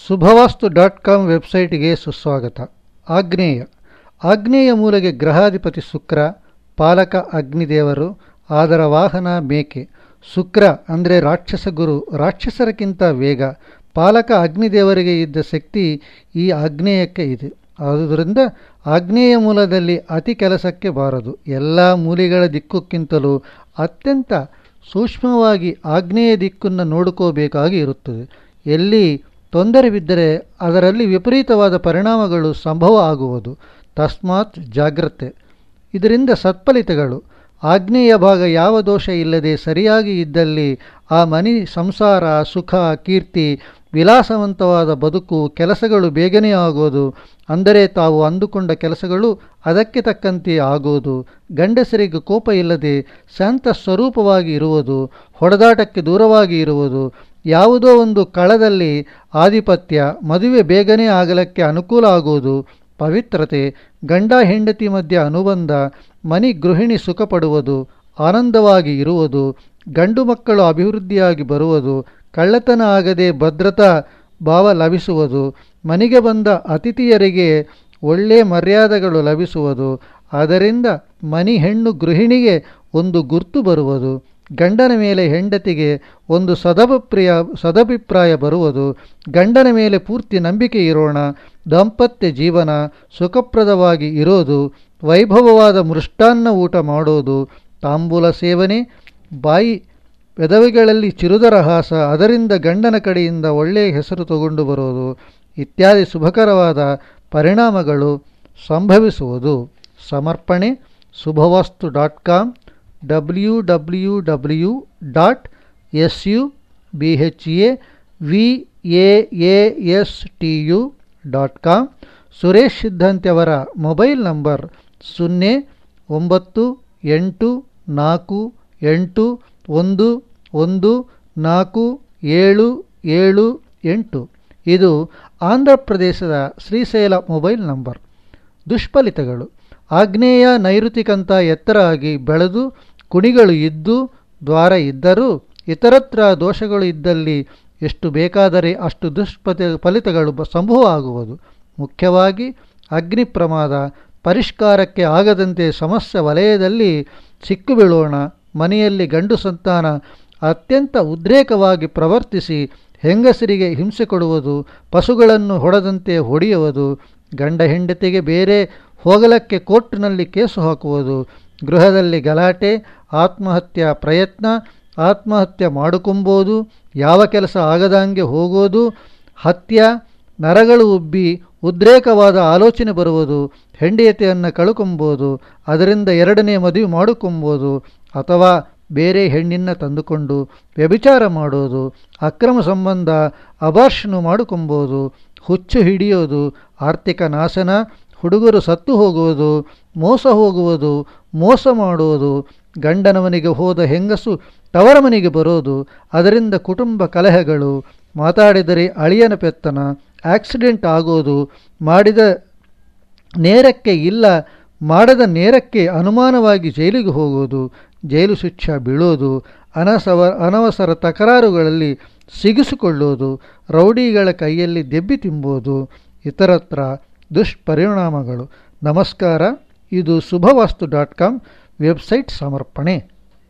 ಶುಭವಾಸ್ತು dot com ವೆಬ್ಸೈಟ್ಗೆ ಸುಸ್ವಾಗತ ಆಗ್ನೇಯ ಆಗ್ನೇಯ ಮೂಲೆಗೆ ಗ್ರಹಾಧಿಪತಿ ಶುಕ್ರ ಪಾಲಕ ಅಗ್ನಿದೇವರು ಅದರ ವಾಹನ ಮೇಕೆ ಶುಕ್ರ ಅಂದರೆ ರಾಕ್ಷಸ ಗುರು ರಾಕ್ಷಸರಕ್ಕಿಂತ ವೇಗ ಪಾಲಕ ಅಗ್ನಿದೇವರಿಗೆ ಇದ್ದ ಶಕ್ತಿ ಈ ಆಗ್ನೇಯಕ್ಕೆ ಇದೆ ಆದುದರಿಂದ ಆಗ್ನೇಯ ಮೂಲದಲ್ಲಿ ಅತಿ ಕೆಲಸಕ್ಕೆ ಬಾರದು ಎಲ್ಲ ಮೂಲೆಗಳ ದಿಕ್ಕಕ್ಕಿಂತಲೂ ಅತ್ಯಂತ ಸೂಕ್ಷ್ಮವಾಗಿ ಆಗ್ನೇಯ ದಿಕ್ಕನ್ನು ನೋಡ್ಕೋಬೇಕಾಗಿ ಇರುತ್ತದೆ ಎಲ್ಲಿ ತೊಂದರೆ ಬಿದ್ದರೆ ಅದರಲ್ಲಿ ವಿಪರೀತವಾದ ಪರಿಣಾಮಗಳು ಸಂಭವ ಆಗುವುದು ತಸ್ಮಾತ್ ಜಾಗ್ರತೆ ಇದರಿಂದ ಸತ್ಫಲಿತಗಳು ಆಗ್ನೇಯ ಭಾಗ ಯಾವ ದೋಷ ಇಲ್ಲದೆ ಸರಿಯಾಗಿ ಇದ್ದಲ್ಲಿ ಆ ಮನಿ ಸಂಸಾರ ಸುಖ ಕೀರ್ತಿ ವಿಲಾಸವಂತವಾದ ಬದುಕು ಕೆಲಸಗಳು ಬೇಗನೆ ಆಗೋದು ಅಂದರೆ ತಾವು ಅಂದುಕೊಂಡ ಕೆಲಸಗಳು ಅದಕ್ಕೆ ತಕ್ಕಂತೆ ಆಗೋದು ಗಂಡಸರಿಗೆ ಕೋಪ ಇಲ್ಲದೆ ಶಾಂತ ಸ್ವರೂಪವಾಗಿ ಇರುವುದು ಹೊಡೆದಾಟಕ್ಕೆ ದೂರವಾಗಿ ಇರುವುದು ಯಾವುದೋ ಒಂದು ಕಳದಲ್ಲಿ ಆಧಿಪತ್ಯ ಮದುವೆ ಬೇಗನೆ ಆಗಲಕ್ಕೆ ಅನುಕೂಲ ಆಗುವುದು ಪವಿತ್ರತೆ ಗಂಡ ಹೆಂಡತಿ ಮಧ್ಯೆ ಅನುಬಂಧ ಮನಿ ಗೃಹಿಣಿ ಸುಖಪಡುವುದು ಆನಂದವಾಗಿ ಇರುವುದು ಗಂಡು ಮಕ್ಕಳು ಅಭಿವೃದ್ಧಿಯಾಗಿ ಬರುವುದು ಕಳ್ಳತನ ಆಗದೆ ಭದ್ರತಾ ಭಾವ ಲಭಿಸುವುದು ಮನೆಗೆ ಬಂದ ಅತಿಥಿಯರಿಗೆ ಒಳ್ಳೆ ಮರ್ಯಾದೆಗಳು ಲಭಿಸುವುದು ಅದರಿಂದ ಮನಿ ಹೆಣ್ಣು ಗೃಹಿಣಿಗೆ ಒಂದು ಗುರ್ತು ಬರುವುದು ಗಂಡನ ಮೇಲೆ ಹೆಂಡತಿಗೆ ಒಂದು ಸದಭಿಪ್ರಾಯ ಸದಭಿಪ್ರಾಯ ಬರುವುದು ಗಂಡನ ಮೇಲೆ ಪೂರ್ತಿ ನಂಬಿಕೆ ಇರೋಣ ದಾಂಪತ್ಯ ಜೀವನ ಸುಖಪ್ರದವಾಗಿ ಇರೋದು ವೈಭವವಾದ ಮೃಷ್ಟಾನ್ನ ಊಟ ಮಾಡೋದು ತಾಂಬೂಲ ಸೇವನೆ ಬಾಯಿ ಪೆದವಿಗಳಲ್ಲಿ ಚಿರುದರಹಾಸ ಅದರಿಂದ ಗಂಡನ ಕಡೆಯಿಂದ ಒಳ್ಳೆಯ ಹೆಸರು ತಗೊಂಡು ಬರೋದು ಇತ್ಯಾದಿ ಶುಭಕರವಾದ ಪರಿಣಾಮಗಳು ಸಂಭವಿಸುವುದು ಸಮರ್ಪಣೆ Shubhavastu dot com W W W dot S U B H A V A A S T U dot com Suresh Siddhanti ಅವರ ಮೊಬೈಲ್ ನಂಬರ್ ಸೊನ್ನೆ ಒಂಬತ್ತು ಎಂಟು ನಾಲ್ಕು ಎಂಟು ಒಂದು ಒಂದು ನಾಲ್ಕು ಏಳು ಏಳು ಎಂಟು ಇದು ಆಂಧ್ರ ಪ್ರದೇಶದ ಶ್ರೀಶೈಲ ಮೊಬೈಲ್ ನಂಬರ್ ದುಷ್ಫಲಿತಗಳು ಆಗ್ನೇಯ ನೈಋತಿಕಂತ ಎತ್ತರ ಆಗಿ ಬೆಳೆದು ಕುಣಿಗಳು ಇದ್ದು ದ್ವಾರ ಇದ್ದರೂ ಇತರತ್ರ ದೋಷಗಳು ಇದ್ದಲ್ಲಿ ಎಷ್ಟು ಬೇಕಾದರೆ ಅಷ್ಟು ದುಷ್ಪತಿ ಫಲಿತಗಳು ಬ ಸಂಭವ ಆಗುವುದು ಮುಖ್ಯವಾಗಿ ಅಗ್ನಿ ಪ್ರಮಾದ ಪರಿಷ್ಕಾರಕ್ಕೆ ಆಗದಂತೆ ಸಮಸ್ಯೆ ವಲಯದಲ್ಲಿ ಸಿಕ್ಕು ಬೀಳೋಣ ಮನೆಯಲ್ಲಿ ಗಂಡು ಸಂತಾನ ಅತ್ಯಂತ ಉದ್ರೇಕವಾಗಿ ಪ್ರವರ್ತಿಸಿ ಹೆಂಗಸರಿಗೆ ಹಿಂಸೆ ಕೊಡುವುದು ಪಶುಗಳನ್ನು ಹೊಡೆದಂತೆ ಹೊಡೆಯುವುದು ಗಂಡ ಹೆಂಡತಿಗೆ ಬೇರೆ ಹೋಗಲಕ್ಕೆ ಕೋರ್ಟ್ನಲ್ಲಿ ಕೇಸು ಹಾಕುವುದು ಗೃಹದಲ್ಲಿ ಗಲಾಟೆ ಆತ್ಮಹತ್ಯೆ ಪ್ರಯತ್ನ ಆತ್ಮಹತ್ಯೆ ಮಾಡಿಕೊಂಬೋದು ಯಾವ ಕೆಲಸ ಆಗದಂಗೆ ಹೋಗೋದು ಹತ್ಯೆ ನರಗಳು ಉಬ್ಬಿ ಉದ್ರೇಕವಾದ ಆಲೋಚನೆ ಬರುವುದು ಹೆಂಡತಿಯನ್ನು ಕಳ್ಕೊಂಬೋದು ಅದರಿಂದ ಎರಡನೇ ಮದುವೆ ಮಾಡಿಕೊಂಬೋದು ಅಥವಾ ಬೇರೆ ಹೆಣ್ಣಿನ ತಂದುಕೊಂಡು ವ್ಯಭಿಚಾರ ಮಾಡೋದು ಅಕ್ರಮ ಸಂಬಂಧ ಅಬಾರ್ಷನು ಮಾಡಿಕೊಂಬೋದು ಹುಚ್ಚು ಹಿಡಿಯೋದು ಆರ್ಥಿಕ ನಾಶನ ಹುಡುಗರು ಸತ್ತು ಹೋಗುವುದು ಮೋಸ ಹೋಗುವುದು ಮೋಸ ಮಾಡುವುದು ಗಂಡನ ಮನೆಗೆ ಹೋದ ಹೆಂಗಸು ತವರ ಮನೆಗೆ ಬರೋದು ಅದರಿಂದ ಕುಟುಂಬ ಕಲಹಗಳು ಮಾತಾಡಿದರೆ ಅಳಿಯನ ಪೆತ್ತನ ಆಕ್ಸಿಡೆಂಟ್ ಆಗೋದು ಮಾಡಿದ ನೇರಕ್ಕೆ ಇಲ್ಲ ಮಾಡದ ನೇರಕ್ಕೆ ಅನುಮಾನವಾಗಿ ಜೈಲಿಗೆ ಹೋಗೋದು ಜೈಲು ಶಿಕ್ಷೆ ಬೀಳೋದು ಅನಸವ ಅನವಸರ ತಕರಾರುಗಳಲ್ಲಿ ಸಿಗಿಸಿಕೊಳ್ಳೋದು ರೌಡಿಗಳ ಕೈಯಲ್ಲಿ ದೆಬ್ಬಿ ತಿಂಬೋದು ಇತರತ್ರ ದುಷ್ಪರಿಣಾಮಗಳು ನಮಸ್ಕಾರ ಇದು ಶುಭವಾಸ್ತು ಡಾಟ್ ಕಾಮ್ ವೆಬ್ಸೈಟ್ ಸಮರ್ಪಣೆ